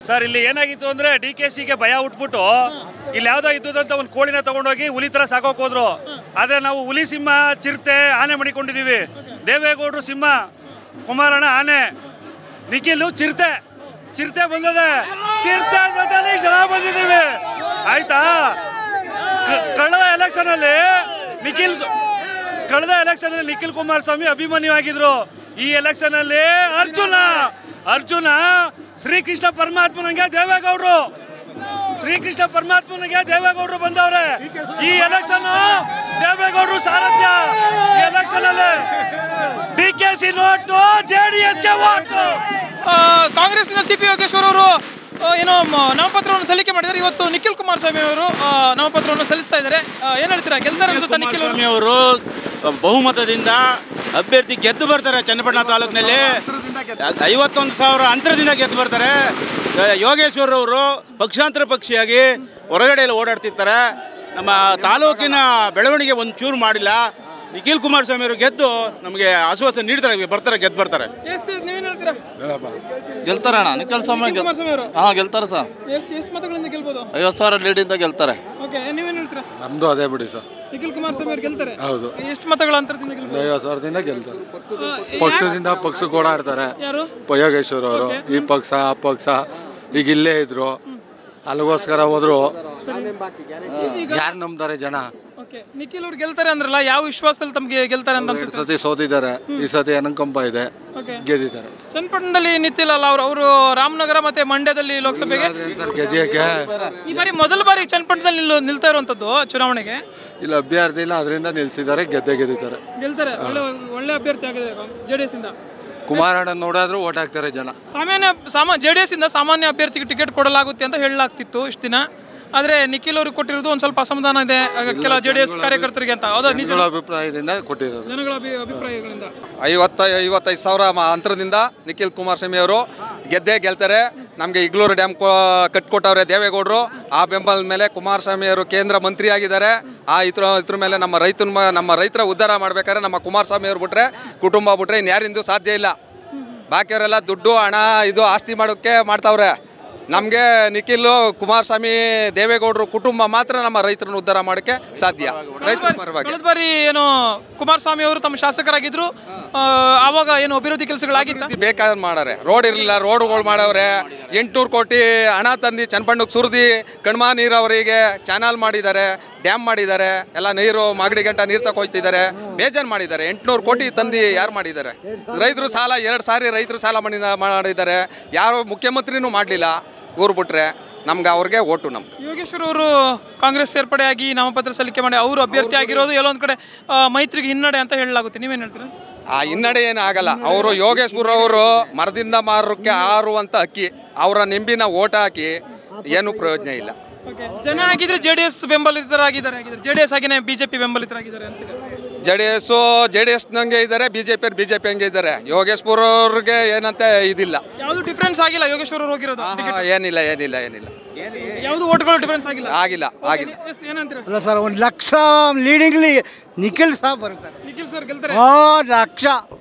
Sir ಇಲ್ಲಿ ಏನಾಗಿತ್ತು ಅಂದ್ರೆ ಡಿ ಕೆ ಸಿಗೆ ಭಯ ಉಟ್ಬಿಟ್ಟು ಇಲ್ಲಿ ಯಾವ್ದೋ ಇದ್ದದ್ದು ಅಂತ ಒಂದು ಕೋಳಿನ ತಗೊಂಡೋಗಿ ಹುಲಿ ತರ ಸಾಕೋಕ್ ಹೋದ್ರು ಆದ್ರೆ ನಾವು ಹುಲಿ ಸಿಂಹ ಚಿರತೆ ಆನೆ ಮಡಿಕೊಂಡಿದೀವಿ ದೇವೇಗೌಡರು ಸಿಂಹ ಕುಮಾರಣ್ಣ ಆನೆ ನಿಖಿಲ್ ಚಿರತೆ ಚಿರತೆ ಬಂದದೆ ಚಿರತೆ ಜೊತೆಲಿ ಜನ ಬಂದಿದ್ದೀವಿ ಆಯ್ತಾ ಕ- ಕಳೆದ ಎಲೆಕ್ಷನ್ ಅಲ್ಲಿ ನಿಖಿಲ್ ಕಳೆದ ಎಲೆಕ್ಷನ್ ಅಲ್ಲಿ ನಿಖಿಲ್ ಕುಮಾರಸ್ವಾಮಿ ಅಭಿಮನ್ಯು ಆಗಿದ್ರು ಈ ಎಲೆಕ್ಷನ್ ಅಲ್ಲಿ ಅರ್ಜುನ ಅರ್ಜುನ ಶ್ರೀಕೃಷ್ಣ ಪರಮಾತ್ಮನಿಗೆ ದೇವೇಗೌಡರು ಶ್ರೀಕೃಷ್ಣ ಪರಮಾತ್ಮನಿಗೆ ದೇವೇಗೌಡರು ಬಂದವ್ರೆ ಈ ಎಲೆಕ್ಷನ್ ದೇವೇಗೌಡರು ಸಾರಥ್ಯ ಈ ಎಲೆಕ್ಷನ್ ಅಲ್ಲಿ D K C note J D ಎಸ್ಗೆ ಓಟು ಆ, ಕಾಂಗ್ರೆಸ್ನ ಸಿ ಪಿ ಯೋಗೇಶ್ವರ್ ಅವರು ಆ, ಏನೋ ಮ- ನಾಮಪತ್ರವನ್ನು ಸಲ್ಲಿಕೆ ಮಾಡಿದ್ದಾರೆ ಇವತ್ತು ನಿಖಿಲ್ ಕುಮಾರಸ್ವಾಮಿ ಅವರು ಆ, ನಾಮಪತ್ರವನ್ನು ಸಲ್ಲಿಸ್ತಾ ಇದ್ದಾರೆ ಆ, ಏನ್ ಹೇಳ್ತೀರಾ ಗೆಲ್ತಾರೆ ಅನ್ಸುತ್ತಾ ನಿಖಿಲ್ ಅವರು? ಕುಮಾರಸ್ವಾಮಿ ಅವರು ಬಹುಮತದಿಂದ ಅಭ್ಯರ್ಥಿ ಗೆದ್ದು ಬರ್ತಾರೆ ಚನ್ನಪಟ್ಟಣ ತಾಲೂಕಿನಲ್ಲಿ ಐವತ್ತೊಂದು ಸಾವಿರ ಅಂತರದಿಂದ ಗೆದ್ದು ಬರ್ತಾರೆ ಯೋಗೇಶ್ವರ್ ಅವರು ಪಕ್ಷಾಂತರ ಪಕ್ಷಿಯಾಗಿ ಹೊರಗಡೆಯಲ್ಲಿ ಓಡಾಡ್ತಿರ್ತಾರೆ ನಮ್ಮ ತಾಲೂಕಿನ ಬೆಳವಣಿಗೆ ಒಂದು ಚೂರು ಮಾಡಿಲ್ಲ ನಿಖಿಲ್ ಕುಮಾರಸ್ವಾಮಿ ಅವರು ಗೆದ್ದು ನಮಗೆ ಆಶ್ವಾಸನೆ ನೀಡ್ತಾರೆ ಬರ್ತಾರೆ ಗೆದ್ದು ಬರ್ತಾರೆ ಎಷ್ಟು ನೀವೇನ್ ಹೇಳ್ತೀರಾ ಗೆಲ್ತಾರಣ್ಣ ನಿಖಿಲ್ ಸ್ವಾಮಿ ನಿಖಿಲ್ ಕುಮಾರಸ್ವಾಮಿ ಅವರು ಹಾಂ ಗೆಲ್ತಾರೆ ಸರ್ ಎಷ್ಟು ಎಷ್ಟು ಮತಗಳಿಂದ ಗೆಲ್ಬೋದು ಐವತ್ತು ಸಾವಿರ ಲೀಡಿಂದ ಗೆಲ್ತಾರೆ ಓಕೆ ನೀವೇನ್ ಹೇಳ್ತೀರಾ ನಮ್ದು ಅದೇ ಬಿಡಿ ಸರ್ ನಿಖಿಲ್ ಕುಮಾರಸ್ವಾಮಿ ಅವರು ಗೆಲ್ತಾರೆ ಹೌದು. ಎಷ್ಟು ಮತಗಳ ಅಂತರದಿಂದ ಗೆಲ್ಬೋದು ಐವತ್ತು ಸಾವಿರದಿಂದ ಗೆಲ್ತಾರೆ ಆ, ಯಾ- ಪಕ್ಷದಿಂದ ಪಕ್ಷಕ್ಕೆ ಓಡಾಡ್ತಾರೆ ಯಾರು ಯೋಗೇಶ್ವರ್ ಅವರು ಈ ಪಕ್ಷ ಆ ಪಕ್ಷ ಈಗ ಇಲ್ಲೇ ಇದ್ರು ಅಲ್ಲಿಗೋಸ್ಕರ ಹೋದ್ರು ಯಾರು ನಂಬ್ತಾರೆ ಜನ ಓಕೆ ನಿಖಿಲ್ ಅವ್ರು ಗೆಲ್ತಾರೆ ಅಂದ್ರಲ್ಲ ಯಾವ ವಿಶ್ವಾಸದಲ್ಲಿ ತಮಗೆ ಗೆಲ್ತಾರೆ ಅಂತ ಎರಡು ಅನ್ಸುತ್ತೆ ಸತಿ ಸೋತಿದ್ದಾರೆ ಈ ಸತಿ ಅನುಕಂಪ ಇದೆ ಓಕೆ ಗೆದ್ದಿದ್ದಾರೆ ಚನ್ನಪಟ್ಟಣದಲ್ಲಿ ನಿಂತಿಲ್ಲಲ್ಲ ಅವರು ಅವರು ರಾಮನಗರ ಮತ್ತೆ ಮಂಡ್ಯದಲ್ಲಿ ಲೋಕಸಭೆಗೆ ಸರ್ ಗೆದ್ದಿಯಕ್ಕೆ ಈ ಬಾರಿ ಮೊದಲ ಬಾರಿ ಚನ್ನಪಟ್ಟಣದಲ್ಲಿ ನಿಲ್ಲು- ನಿಲ್ತಾ ಇರುವಂತದ್ದು ಚುನಾವಣೆಗೆ ಇಲ್ಲಿ ಅಭ್ಯರ್ಥಿ ಇಲ್ಲ ಅದರಿಂದ ನಿಲ್ಸಿದ್ದಾರೆ ಗೆದ್ದೆ ಗೆದ್ದಿದ್ದಾರೆ ಗೆಲ್ತಾರೆ ಒಳ್ಳೆ ಒಳ್ಳೆ ಅಭ್ಯರ್ಥಿ ಆಗಿದ್ದಾರೆ ಜೆ ಡಿ ಎಸ್ ಇಂದ ಕುಮಾರಣ್ಣ ನೋಡಿದ್ರು ಓಟ್ ಹಾಕ್ತಾರೆ ಜನ ಸಾಮಾನ್ಯ ಸಾಮಾ ಜೆ ಡಿ ಎಸ್ ಇಂದ ಸಾಮಾನ್ಯ ಅಭ್ಯರ್ಥಿಗೆ ಟಿಕೆಟ್ ಕೊಡಲಾಗುತ್ತೆ ಅಂತ ಹೇಳಲಾಗ್ತಿತ್ತು ಇಷ್ಟು ದಿನ ಆದ್ರೆ ನಿಖಿಲ್ ಅವ್ರಿಗೆ ಕೊಟ್ಟಿರೋದು ಒಂದ್ ಸ್ವಲ್ಪ ಅಸಮಾಧಾನ ಇದೆ ಆಗ ಕೆಲ ಜೆ ಡಿ ಎಸ್ ಕಾರ್ಯಕರ್ತರಿಗೆ ಅಂತ ಹೌದಾ ನಿಜ ಜನಗಳ ಅಭಿಪ್ರಾಯದಿಂದ ಕೊಟ್ಟಿರೋದು ಜನಗಳ ಅಭಿ- ಅಭಿಪ್ರಾಯಗಳಿಂದ ಐವತ್ತ ಐವತ್ತೈದು ಸಾವಿರ ಮ- ಅಂತರದಿಂದ ನಿಖಿಲ್ ಕುಮಾರಸ್ವಾಮಿ ಅವರು ಗೆದ್ದೇ ಗೆಲ್ತಾರೆ ನಮಗೆ ಇಗ್ಲೂರು ಡ್ಯಾಮ್ ಕೊ ಕಟ್ಕೊಟ್ಟವ್ರೆ ದೇವೇಗೌಡರು ಆ ಬೆಂಬಲದ ಮೇಲೆ ಕುಮಾರಸ್ವಾಮಿ ಅವರು ಕೇಂದ್ರ ಮಂತ್ರಿ ಆಗಿದ್ದಾರೆ ಆ ಇದ್ರ ಇದ್ರ ಮೇಲೆ ನಮ್ಮ ರೈತನ ಮ- ನಮ್ಮ ರೈತರ ಉದ್ಧಾರ ಮಾಡ್ಬೇಕಾದ್ರೆ ನಮ್ಮ ಕುಮಾರಸ್ವಾಮಿ ಅವ್ರು ಬಿಟ್ರೆ ಕುಟುಂಬ ಬಿಟ್ರೆ ಇನ್ಯಾರಿಂದು ಸಾಧ್ಯ ಇಲ್ಲ ಬಾಕಿಯವರೆಲ್ಲ ದುಡ್ಡು ಹಣ ಇದು ಆಸ್ತಿ ಮಾಡೋಕ್ಕೆ ಮಾಡ್ತಾವ್ರೆ ನಮಗೆ ನಿಖಿಲ್ ಕುಮಾರಸ್ವಾಮಿ ದೇವೇಗೌಡರು ಕುಟುಂಬ ಮಾತ್ರ ನಮ್ಮ ರೈತರನ್ನ ಉದ್ಧಾರ ಮಾಡೋಕ್ಕೆ ಸಾಧ್ಯ ರೈತರ ಪರವಾಗಿ ಕಳೆದ ಬಾರಿ ಏನು ಕುಮಾರಸ್ವಾಮಿ ಅವರು ತಮ್ಮ ಶಾಸಕರಾಗಿದ್ರು ಆ, ಆವಾಗ ಏನು ಅಭಿವೃದ್ಧಿ ಕೆಲಸಗಳಾಗಿತ್ತ ಅಭಿವೃದ್ಧಿ ಬೇಕಾದ್ ಮಾಡಾರೆ ರೋಡ್ ಇರಲಿಲ್ಲ ರೋಡ್ಗಳು ಮಾಡವ್ರೆ ಎಂಟುನೂರು ಕೋಟಿ ಹಣ ತಂದು ಚನ್ನಪಣ್ಣಕ್ಕೆ ಸುರಿದಿ ಕಣ್ಮಾ ನೀರಾವರಿಗೆ ಚಾನಲ್ ಮಾಡಿದ್ದಾರೆ ಡ್ಯಾಮ್ ಮಾಡಿದ್ದಾರೆ ಎಲ್ಲ ನೀರು ಮಾಗಡಿ ಗಂಟ ನೀರು ತಗೊಯ್ತಿದ್ದಾರೆ ಬೇಜಾನ್ ಮಾಡಿದ್ದಾರೆ ಎಂಟುನೂರು ಕೋಟಿ ತಂದು ಯಾರು ಮಾಡಿದ್ದಾರೆ ರೈತರು ಸಾಲ ಎರಡು ಸಾರಿ ರೈತರು ಸಾಲ ಮಾಡಿ ಮಾಡಿದ್ದಾರೆ ಯಾರು ಮುಖ್ಯಮಂತ್ರಿನೂ ಮಾಡಲಿಲ್ಲ ಊರು ಬಿಟ್ರೆ ನಮ್ಗೆ ಅವ್ರಿಗೆ ಓಟು ನಮ್ದು ಯೋಗೇಶ್ವರ್ ಅವರು ಕಾಂಗ್ರೆಸ್ ಸೇರ್ಪಡೆಯಾಗಿ ನಾಮಪತ್ರ ಸಲ್ಲಿಕೆ ಮಾಡಿ ಅವರು ಅಭ್ಯರ್ಥಿ ಆಗಿರೋದು ಎಲ್ಲೊಂದ್ ಕಡೆ ಆ, ಮೈತ್ರಿಗೆ ಹಿನ್ನಡೆ ಅಂತ ಹೇಳಲಾಗುತ್ತೆ ನೀವೇನ್ ಹೇಳ್ತೀರಾ ಆ ಹಿನ್ನಡೆ ಏನು ಆಗಲ್ಲ ಅವರು ಯೋಗೇಶ್ವರ್ ಅವರು ಮರದಿಂದ ಮಾರಕ್ಕೆ ಆರುವಂತ ಅಕ್ಕಿ ಅವರ ನಿಂಬಿನ ಓಟ ಹಾಕಿ ಏನು ಪ್ರಯೋಜನ ಇಲ್ಲ ಓಕೆ ಜನ ಆಗಿದ್ರೆ ಜೆ ಡಿ ಎಸ್ ಬೆಂಬಲಿತರಾಗಿದ್ದಾರೆ ಆಗಿದ್ದಾರೆ ಜೆ ಡಿ ಎಸ್ ಆಗಿನೇ ಬಿಜೆಪಿ ಬೆಂಬಲಿತರಾಗಿದ್ದಾರೆ ಅಂತೀರಾ J D S J D S ನಂಗೆ ಇದ್ದಾರೆ B J P B J P ಹಂಗೆ ಇದ್ದಾರೆ ಯೋಗೇಶ್ಪುರ ಅವ್ರಿಗೆ ಏನಂತ ಇದಿಲ್ಲ ಯಾವುದು ಡಿಫ್ರೆನ್ಸ್ ಆಗಿಲ್ಲ ಯೋಗೇಶ್ವರ್ ಅವರು ಹೋಗಿರೋದು ಆಹಾ, ಏನಿಲ್ಲ ಏನಿಲ್ಲ ಏನಿಲ್ಲ ಯಾವುದು ಓಟ್ಗಳು ಡಿಫ್ರೆನ್ಸ್ ಆಗಿಲ್ಲ ಆಗಿಲ್ಲ ಆಗಿಲ್ಲ ಎಸ್ ಏನಂತೀರಾ ಅಲ್ಲ ಸರ್ ಒಂದು ಲಕ್ಷ ಲೀಡಿಂಗ್ಲಿ ನಿಖಿಲ್ ಸಾಬ್ ಬರುತ್ತೆ ಸರ್ ನಿಖಿಲ್ ಸರ್ ಗೆಲ್ತಾರೆ ಓ ಲಕ್ಷ